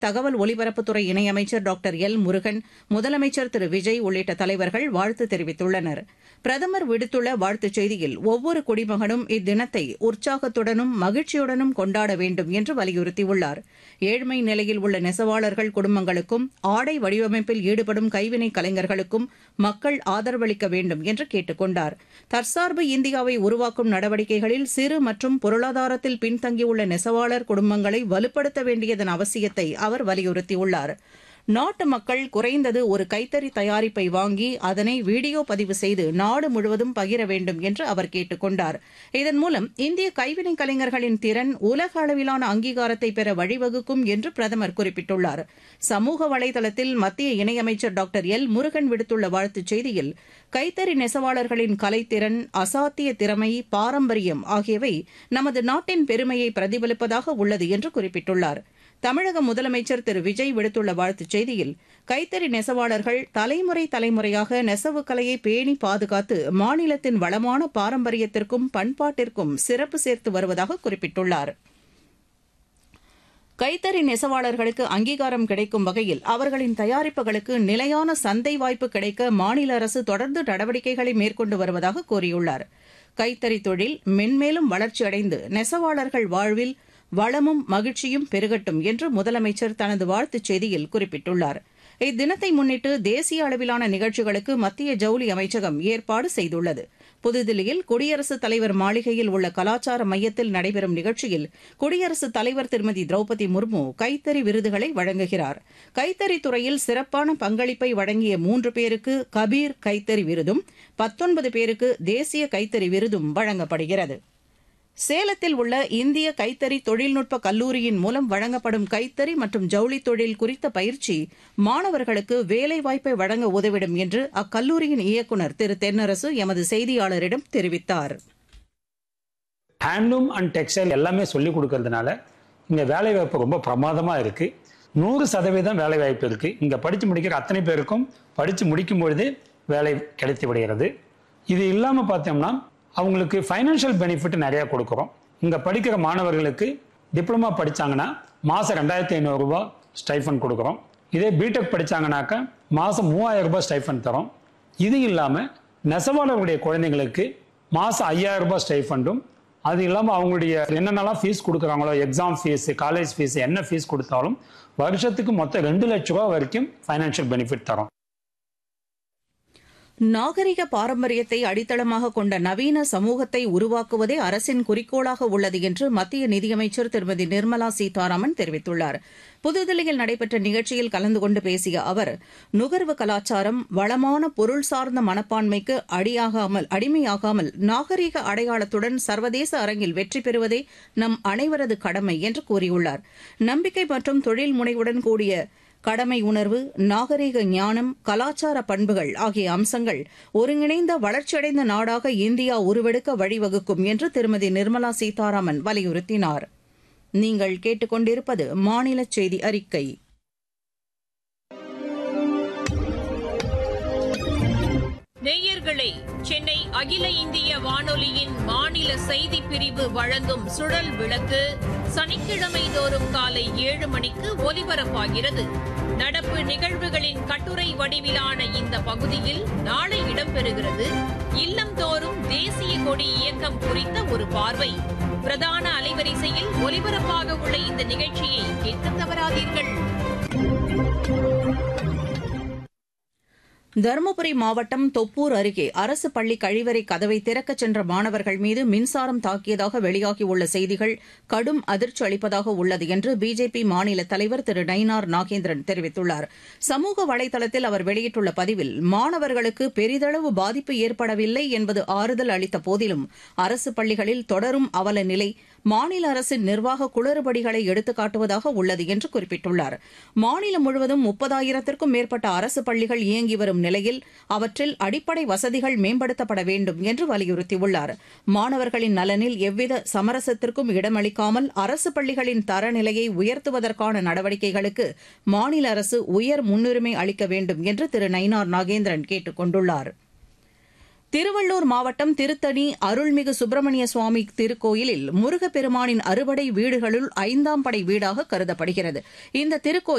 தகவல் ஒலிபரப்புத்துறை இணையமைச்சர் டாக்டர் எல் முருகன் முதலமைச்சர் திரு விஜய் உள்ளிட்ட தலைவர்கள் வாழ்த்து தெரிவித்துள்ளனர் பிரதமர் விடுத்துள்ள வாழ்த்துச் செய்தியில் ஒவ்வொரு குடிமகனும் இத்தினத்தை உற்சாகத்துடனும் மகிழ்ச்சியுடனும் கொண்டாட வேண்டும் என்று வலியுறுத்தியுள்ளார் ஏழ்மை நிலையில் உள்ள நெசவாளர்கள் குடும்பங்களுக்கும் ஆடை வடிவமைப்பில் ஈடுபடும் கைவினை கலைஞர்களுக்கும் மக்கள் ஆதரவளிக்க வேண்டும் என்று கேட்டுக் கொண்டார் தற்சார்பு இந்தியாவை உருவாக்கும் நடவடிக்கைகளில் சிறு மற்றும் பொருளாதாரத்தில் பின்தங்கியுள்ள நெசவாளர் குடும்பங்களை வலுப்படுத்த வேண்டியதன் அவசியத்தை அவர் வலியுறுத்தியுள்ளார் நாட்டு மக்கள் குறைந்தது ஒரு கைத்தறி தயாரிப்பை வாங்கி அதனை வீடியோ பதிவு செய்து நாடு முழுவதும் பகிர வேண்டும் என்று அவர் கேட்டுக் கொண்டார் இதன் மூலம் இந்திய கைவினை கலைஞர்களின் திறன் உலக அளவிலான அங்கீகாரத்தை பெற வழிவகுக்கும் என்று பிரதமர் குறிப்பிட்டுள்ளார் சமூக வலைதளத்தில் மத்திய இணையமைச்சர் டாக்டர் எல் முருகன் விடுத்துள்ள வாழ்த்துச் செய்தியில் கைத்தறி நெசவாளர்களின் கலைத்திறன் அசாத்திய திறமை பாரம்பரியம் ஆகியவை நமது நாட்டின் பெருமையை பிரதிபலிப்பதாக உள்ளது என்று குறிப்பிட்டுள்ளார் தமிழக முதலமைச்சர் திரு விஜய் விடுத்துள்ள வாழ்த்துச் செய்தியில் கைத்தறி நெசவாளர்கள் தலைமுறை தலைமுறையாக நெசவு கலையை பேணி பாதுகாத்து மாநிலத்தின் வளமான பாரம்பரியத்திற்கும் பண்பாட்டிற்கும் சிறப்பு சேர்த்து வருவதாக குறிப்பிட்டுள்ளார் கைத்தறி நெசவாளர்களுக்கு அங்கீகாரம் கிடைக்கும் வகையில் அவர்களின் தயாரிப்புகளுக்கு நிலையான சந்தை வாய்ப்பு கிடைக்க மாநில அரசு தொடர்ந்து நடவடிக்கைகளை மேற்கொண்டு வருவதாக கூறியுள்ளார் கைத்தறி தொழில் மென்மேலும் வளர்ச்சியடைந்து நெசவாளர்கள் வாழ்வில் வளமும் மகிழ்ச்சியும் பெருகட்டும் என்று முதலமைச்சர் தனது வாழ்த்துச் செய்தியில் குறிப்பிட்டுள்ளார் இத்தினத்தை முன்னிட்டு தேசிய அளவிலான நிகழ்ச்சிகளுக்கு மத்திய ஜவுளி அமைச்சகம் ஏற்பாடு செய்துள்ளது புதுதில்லியில் குடியரசுத் தலைவர் மாளிகையில் உள்ள கலாச்சார மையத்தில் நடைபெறும் நிகழ்ச்சியில் குடியரசுத் தலைவர் திருமதி திரௌபதி முர்மு கைத்தறி விருதுகளை வழங்குகிறார் கைத்தறி துறையில் சிறப்பான பங்களிப்பை வழங்கிய மூன்று பேருக்கு கபீர் கைத்தறி விருதும் பத்தொன்பது பேருக்கு தேசிய கைத்தறி விருதும் வழங்கப்படுகிறது சேலத்தில் உள்ள இந்திய கைத்தறி தொழில்நுட்ப கல்லூரியின் மூலம் வழங்கப்படும் கைத்தறி மற்றும் ஜவுளி தொழில் குறித்த பயிற்சி மாணவர்களுக்கு வேலைவாய்ப்பை வழங்க உதவிடும் என்று அக்கல்லூரியின் இயக்குநர் திரு தென்னரசு எமது செய்தியாளரிடம் தெரிவித்தார் ஹேண்ட்லூம் அண்ட் டெக்ஸ்டைல் எல்லாமே சொல்லி கொடுக்கறதுனால இங்கே வேலைவாய்ப்பு ரொம்ப பிரமாதமாக இருக்கு நூறு சதவீதம் வேலைவாய்ப்பு இருக்கு இங்கே படித்து முடிக்கிற அத்தனை பேருக்கும் படித்து முடிக்கும் பொழுது வேலை கிடைத்து விடுகிறது இது இல்லாமல் பார்த்தோம்னா அவங்களுக்கு ஃபைனான்ஷியல் பெனிஃபிட் நிறையா கொடுக்குறோம் இங்கே படிக்கிற மாணவர்களுக்கு டிப்ளமா படித்தாங்கன்னா மாதம் ரெண்டாயிரத்தி ஐநூறுரூபா ஸ்டைஃபன் கொடுக்குறோம் இதே பிடெக் படித்தாங்கனாக்கா மாதம் மூவாயிரம் ரூபாய் ஸ்டைஃபன் தரோம் இது இல்லாமல் நெசவாளர்களுடைய குழந்தைங்களுக்கு மாதம் ஐயாயிரம் ரூபாய் ஸ்டைஃபண்டும் அது இல்லாமல் அவங்களுடைய என்னென்னலாம் ஃபீஸ் கொடுக்குறாங்களோ எக்ஸாம் ஃபீஸ் காலேஜ் ஃபீஸ் என்ன ஃபீஸ் கொடுத்தாலும் வருஷத்துக்கு மொத்தம் ரெண்டு லட்ச ரூபா வரைக்கும் ஃபைனான்ஷியல் பெனிஃபிட் தரோம் நாகரிக பாரம்பரியத்தை அடித்தளமாக கொண்ட நவீன சமூகத்தை உருவாக்குவதே அரசின் குறிக்கோளாக உள்ளது என்று மத்திய நிதியமைச்சர் திருமதி நிர்மலா சீதாராமன் தெரிவித்துள்ளார் புதுதில்லியில் நடைபெற்ற நிகழ்ச்சியில் கலந்து கொண்டு பேசிய அவர் நுகர்வு கலாச்சாரம் வளமான பொருள் சார்ந்த மனப்பான்மைக்கு அடியாகாமல் அடிமையாகாமல் நாகரிக அடையாளத்துடன் சர்வதேச அரங்கில் வெற்றி பெறுவதே நம் அனைவரது கடமை என்று கூறியுள்ளார் நம்பிக்கை மற்றும் தொழில் முனைவுடன் கூடிய கடமை உணர்வு நாகரீக ஞானம் கலாச்சார பண்புகள் ஆகிய அம்சங்கள் ஒருங்கிணைந்த வளர்ச்சியடைந்த நாடாக இந்தியா உருவெடுக்க வழிவகுக்கும் என்று திருமதி நிர்மலா சீதாராமன் வலியுறுத்தினார் நீங்கள் கேட்டுக்கொண்டிருப்பது மாநில செய்தி அறிக்கை நேயர்களே சென்னை அகில இந்திய வானொலியின் மாநில செய்திப் பிரிவு வழங்கும் சுழல் விளக்கு சனிக்கிழமை தோறும் காலை ஏழு மணிக்கு ஒலிபரப்பாகிறது நடப்பு நிகழ்வுகளின் கட்டுரை வடிவிலான இந்த பகுதியில் நாளை இடம்பெறுகிறது இல்லந்தோறும் தேசிய கொடி இயக்கம் குறித்த ஒரு பார்வை பிரதான அலைவரிசையில் ஒலிபரப்பாக உள்ள இந்த நிகழ்ச்சியை கேட்க தவறாதீர்கள் தருமபுரி மாவட்டம் தொப்பூர் அருகே அரசு பள்ளி கழிவறை கதவை திறக்கச் சென்ற மாணவர்கள் மீது மின்சாரம் தாக்கியதாக வெளியாகியுள்ள செய்திகள் கடும் அதிர்ச்சி அளிப்பதாக உள்ளது என்று பிஜேபி மாநில தலைவர் திரு நயினார் நாகேந்திரன் தெரிவித்துள்ளார் சமூக வலைதளத்தில் அவர் வெளியிட்டுள்ள பதிவில் மாணவர்களுக்கு பெரிதளவு பாதிப்பு ஏற்படவில்லை என்பது ஆறுதல் அளித்த போதிலும் அரசு பள்ளிகளில் தொடரும் அவல நிலை மாநில அரசின் நிர்வாக குளறுபடிகளை எடுத்துக்காட்டுவதாக உள்ளது என்று குறிப்பிட்டுள்ளார் மாநிலம் முழுவதும் முப்பதாயிரத்திற்கும் மேற்பட்ட அரசு பள்ளிகள் இயங்கி வரும் நிலையில் அவற்றில் அடிப்படை வசதிகள் மேம்படுத்தப்பட வேண்டும் என்று வலியுறுத்தியுள்ளார் மாணவர்களின் நலனில் எவ்வித சமரசத்திற்கும் இடமளிக்காமல் அரசு பள்ளிகளின் தரநிலையை உயர்த்துவதற்கான நடவடிக்கைகளுக்கு மாநில அரசு உயர் முன்னுரிமை அளிக்க வேண்டும் என்று திரு நயினார் நாகேந்திரன் கேட்டுக் கொண்டுள்ளார் திருவள்ளூர் மாவட்டம் திருத்தணி அருள்மிகு சுப்பிரமணிய சுவாமி திருக்கோயிலில் முருகப்பெருமானின் அறுபடை வீடுகளுள் ஐந்தாம் படை வீடாக கருதப்படுகிறது இந்த திருக்கோயில்